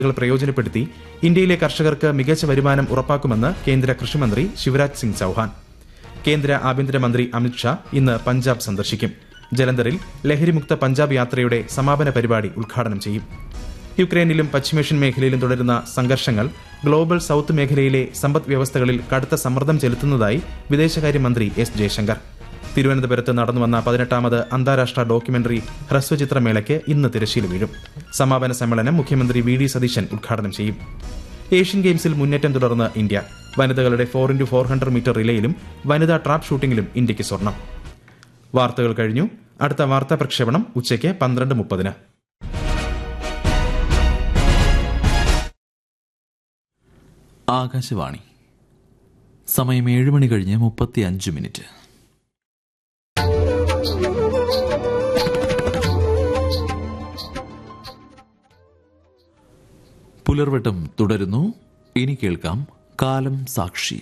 കൾ പ്രയോജനപ്പെടുത്തി ഇന്ത്യയിലെ കർഷകർക്ക് മികച്ച വരുമാനം ഉറപ്പാക്കുമെന്ന് കേന്ദ്ര കൃഷിമന്ത്രി ശിവരാജ് സിംഗ് ചൌഹാൻ കേന്ദ്ര ആഭ്യന്തരമന്ത്രി അമിത്ഷാ ഇന്ന് പഞ്ചാബ് സന്ദർശിക്കും ജലന്ധറിൽ ലഹരിമുക്ത പഞ്ചാബ് യാത്രയുടെ സമാപന പരിപാടി ഉദ്ഘാടനം ചെയ്യും യുക്രൈനിലും പശ്ചിമേഷ്യൻ മേഖലയിലും തുടരുന്ന സംഘർഷങ്ങൾ ഗ്ലോബൽ സൌത്ത് മേഖലയിലെ സമ്പദ് വ്യവസ്ഥകളിൽ കടുത്ത സമ്മർദ്ദം ചെലുത്തുന്നതായി വിദേശകാര്യമന്ത്രി എസ് ജയശങ്കർ തിരുവനന്തപുരത്ത് നടന്നുവന്ന പതിനെട്ടാമത് അന്താരാഷ്ട്ര ഡോക്യുമെന്ററി ഹ്രസ്വചിത്രമേളയ്ക്ക് ഇന്ന് തിരശ്ശീല വീഴും സമാപന സമ്മേളനം മുഖ്യമന്ത്രി വി ഡി സതീശൻ ഉദ്ഘാടനം ചെയ്യും ഏഷ്യൻ ഗെയിംസിൽ മുന്നേറ്റം തുടർന്ന് ഇന്ത്യ വനിതകളുടെ four into four hundred metre റിലേയിലും വനിതാ ട്രാപ്പ് ഷൂട്ടിംഗിലും ഇന്ത്യയ്ക്ക് സ്വർണം വാർത്തകൾ കഴിഞ്ഞു അടുത്ത വാർത്താ പ്രക്ഷേപണം ഉച്ചയ്ക്ക് പന്ത്രണ്ട് മുപ്പതിന് ആകാശവാണി സമയം ഏഴ് മണി കഴിഞ്ഞ് മുപ്പത്തി അഞ്ച് മിനിറ്റ് പുലർവട്ടം തുടരുന്നു ഇനി കേൾക്കാം കാലം സാക്ഷി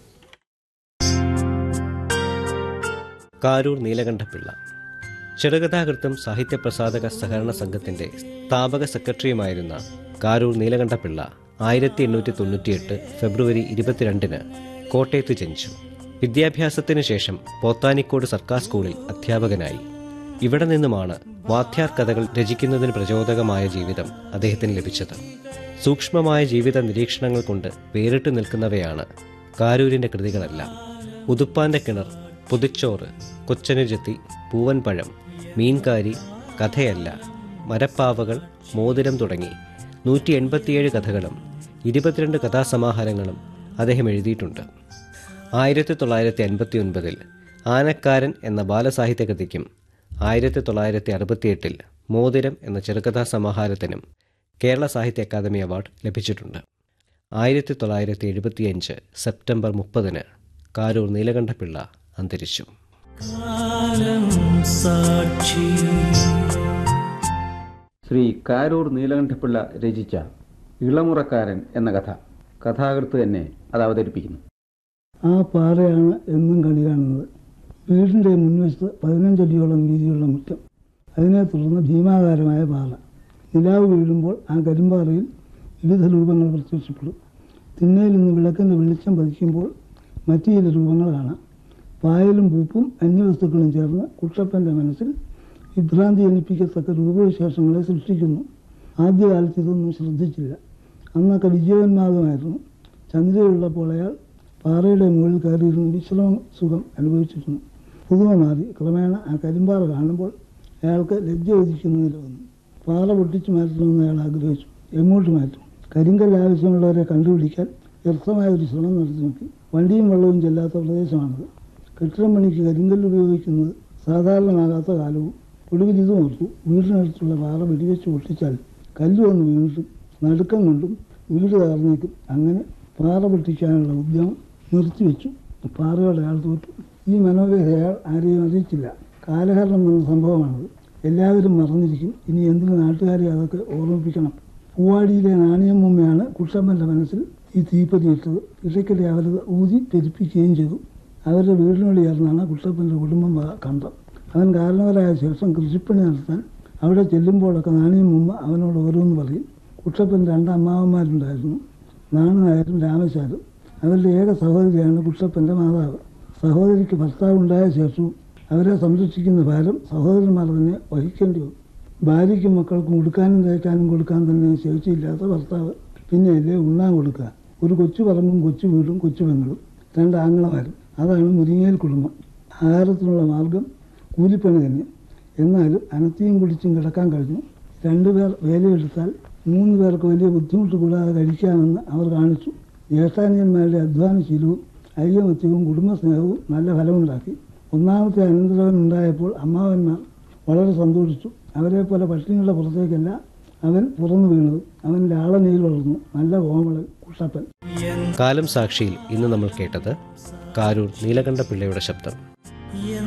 കാരൂർ നീലകണ്ഠപിള്ള ചെറുകഥാകൃത്തും സാഹിത്യപ്രസാധക സഹകരണ സംഘത്തിന്റെ സ്ഥാപക സെക്രട്ടറിയുമായിരുന്ന കാരൂർ നീലകണ്ഠപിള്ള ആയിരത്തി എണ്ണൂറ്റി തൊണ്ണൂറ്റിയെട്ട് ഫെബ്രുവരി ഇരുപത്തിരണ്ടിന് കോട്ടയത്ത് ജനിച്ചു വിദ്യാഭ്യാസത്തിനു ശേഷം പോത്താനിക്കോട് സർക്കാർ സ്കൂളിൽ അധ്യാപകനായി ഇവിടെ നിന്നുമാണ് വാദ്യാർ കഥകൾ രചിക്കുന്നതിന് പ്രചോദകമായ ജീവിതം അദ്ദേഹത്തിന് ലഭിച്ചത് സൂക്ഷ്മമായ ജീവിത നിരീക്ഷണങ്ങൾ കൊണ്ട് വേറിട്ടു നിൽക്കുന്നവയാണ് കാരൂരിന്റെ കൃതികളെല്ലാം ഉതുപ്പാന്റെ കിണർ പുതുച്ചോറ് കൊച്ചനുജത്തി പൂവൻപഴം മീൻകാരി കഥയല്ല മരപ്പാവകൾ മോതിരം തുടങ്ങി നൂറ്റി എൺപത്തിയേഴ് കഥകളും ഇരുപത്തിരണ്ട് കഥാസമാഹാരങ്ങളും അദ്ദേഹം എഴുതിയിട്ടുണ്ട് ആയിരത്തി തൊള്ളായിരത്തി അൻപത്തി ഒൻപതിൽ ആനക്കാരൻ എന്ന ബാലസാഹിത്യ കൃതിക്കും ആയിരത്തി തൊള്ളായിരത്തി അറുപത്തിയെട്ടിൽ മോതിരം എന്ന ചെറുകഥാ സമാഹാരത്തിനും കേരള സാഹിത്യ അക്കാദമി അവാർഡ് ലഭിച്ചിട്ടുണ്ട് ആയിരത്തി തൊള്ളായിരത്തി എഴുപത്തിയഞ്ച് സെപ്റ്റംബർ മുപ്പതിന് കാരൂർ നീലകണ്ഠപിള്ള അന്തരിച്ചു ശ്രീ കാരൂർ നീലകണ്ഠപിള്ള രചിച്ച ഇളമുറക്കാരൻ എന്ന കഥ കഥാകൃത്ത് തന്നെ അത് അവതരിപ്പിക്കുന്നു ആ പാറയാണ് എന്നും കണി കാണുന്നത് വീടിൻ്റെ മുൻവശത്ത് പതിനഞ്ചടിയോളം വീതിയുള്ള മുറ്റം അതിനെ തുടർന്ന് ഭീമാകാരമായ പാറ നിലാവ് വീഴുമ്പോൾ ആ കരിമ്പാറയിൽ വിവിധ രൂപങ്ങൾ പ്രത്യക്ഷപ്പെടും തിണ്ണയിൽ നിന്ന് വിളക്കിൻ്റെ വെളിച്ചം പതിക്കുമ്പോൾ മറ്റു ചില രൂപങ്ങൾ കാണാം പായലും പൂപ്പും അന്യവസ്തുക്കളും ചേർന്ന് കുട്ടപ്പൻ്റെ മനസ്സിൽ വിഭ്രാന്തി ജനിപ്പിക്കത്തക്ക രൂപവിശേഷങ്ങളെ സൃഷ്ടിക്കുന്നു ആദ്യകാലത്ത് ഇതൊന്നും ശ്രദ്ധിച്ചില്ല അന്നൊക്കെ വിജയോന്മാദമായിരുന്നു ചന്ദ്രയുള്ളപ്പോൾ അയാൾ പാറയുടെ മുകളിൽ കയറിയിരുന്ന് വിശ്രമ സുഖം അനുഭവിച്ചിരുന്നു പുതുമ മാറി ക്രമേണ ആ കരിമ്പാറ കാണുമ്പോൾ അയാൾക്ക് ലജ്ജ ഉദിക്കുന്നതിൽ വന്നു പാറ പൊട്ടിച്ചു മാറ്റണമെന്ന് അയാൾ ആഗ്രഹിച്ചു എങ്ങോട്ട് മാറ്റും കരിങ്കൽ ആവശ്യമുള്ളവരെ കണ്ടുപിടിക്കാൻ വ്യർത്ഥമായ ഒരു ശ്രമം നടത്തി നോക്കി വണ്ടിയും വെള്ളവും ചെല്ലാത്ത പ്രദേശമാണത് കെട്ടിടം പണിക്ക് കരിങ്കല്ല് ഉപയോഗിക്കുന്നത് സാധാരണമാകാത്ത കാലവും ഒടുവിൽ ഇത് ഓർത്തു വീടിനടുത്തുള്ള പാറ വെടിവെച്ച് പൊട്ടിച്ചാൽ കല്ല് വന്ന് വീണിട്ടും നടുക്കം കൊണ്ടും വീട് തകർന്നേക്കും അങ്ങനെ പാറ പൊട്ടിക്കാനുള്ള ഉദ്യമം നിർത്തിവെച്ചു പാറയോടെ അയാൾ തോറ്റു ഈ മനോവേദ അയാൾ ആരെയും അറിയിച്ചില്ല കാലഹരണം എന്ന സംഭവമാണത് എല്ലാവരും മറന്നിരിക്കും ഇനി എന്തിനു നാട്ടുകാരെ അതൊക്കെ ഓർമ്മിപ്പിക്കണം പൂവാടിയിലെ നാണയമ്മയാണ് കുട്ടമ്മൻ്റെ മനസ്സിൽ ഈ തീപ്പതി ഇട്ടത് ഇടയ്ക്കിടെ അവരത് ഊതി പെരുപ്പിക്കുകയും ചെയ്തു അവരുടെ വീടിനോട് ചേർന്നാണ് കുട്ടപ്പൻ്റെ കുടുംബം വ- കണ്ടം അവൻ കാരണവരായ ശേഷം കൃഷിപ്പണി നടത്താൻ അവിടെ ചെല്ലുമ്പോഴൊക്കെ നാണയമ്മ അവനോട് ഓരോന്ന് പറയും കുട്ടപ്പൻ രണ്ട് അമ്മാവന്മാരുണ്ടായിരുന്നു നാണനായരും രാമശാലും അവരുടെ ഏക സഹോദരിയാണ് കുട്ടപ്പൻ്റെ മാതാവ് സഹോദരിക്ക് ഭർത്താവ് ഉണ്ടായ ശേഷവും അവരെ സംരക്ഷിക്കുന്ന ഭാരം സഹോദരന്മാർ തന്നെ വഹിക്കേണ്ടി വന്നു ഭാര്യയ്ക്കും മക്കൾക്കും ഉടുക്കാനും തേക്കാനും കൊടുക്കാൻ തന്നെ ശേഷിയില്ലാത്ത ഭർത്താവ് പിന്നെയല്ലേ ഉണ്ണാൻ കൊടുക്കുക ഒരു കൊച്ചു പറമ്പും കൊച്ചു വീടും കൊച്ചു പെങ്ങളും രണ്ട് ആങ്ങളമാരും അതാണ് മുരിങ്ങയിൽ കുടുംബം ആഹാരത്തിനുള്ള മാർഗം കൂലിപ്പണി തന്നെ എന്നാലും അനത്തിയും കുടിച്ചും കിടക്കാൻ കഴിഞ്ഞു രണ്ടുപേർ വേലയെടുത്താൽ മൂന്ന് പേർക്ക് വലിയ ബുദ്ധിമുട്ട് കൂടാതെ കഴിക്കാമെന്ന് അവർ കാണിച്ചു ജ്യേഷ്ഠാനിയന്മാരുടെ അധ്വാനശീലവും ഐകമത്യവും കുടുംബസ്നേഹവും നല്ല ഫലമുണ്ടാക്കി ഒന്നാമത്തെ അനന്തരവൻ ഉണ്ടായപ്പോൾ അമ്മാവന്മാർ വളരെ സന്തോഷിച്ചു അവരെപ്പോലെ പട്ടിണിയുടെ പുറത്തേക്കല്ല അവൻ തുറന്നു വീണത് അവൻ ലാളനയിൽ വളർന്നു നല്ല കോമളൻ കുട്ടപ്പൻ കാലം സാക്ഷിയിൽ ഇന്ന് നമ്മൾ കേട്ടത് കാരൂർ നീലകണ്ഠപിള്ളയുടെ ശബ്ദം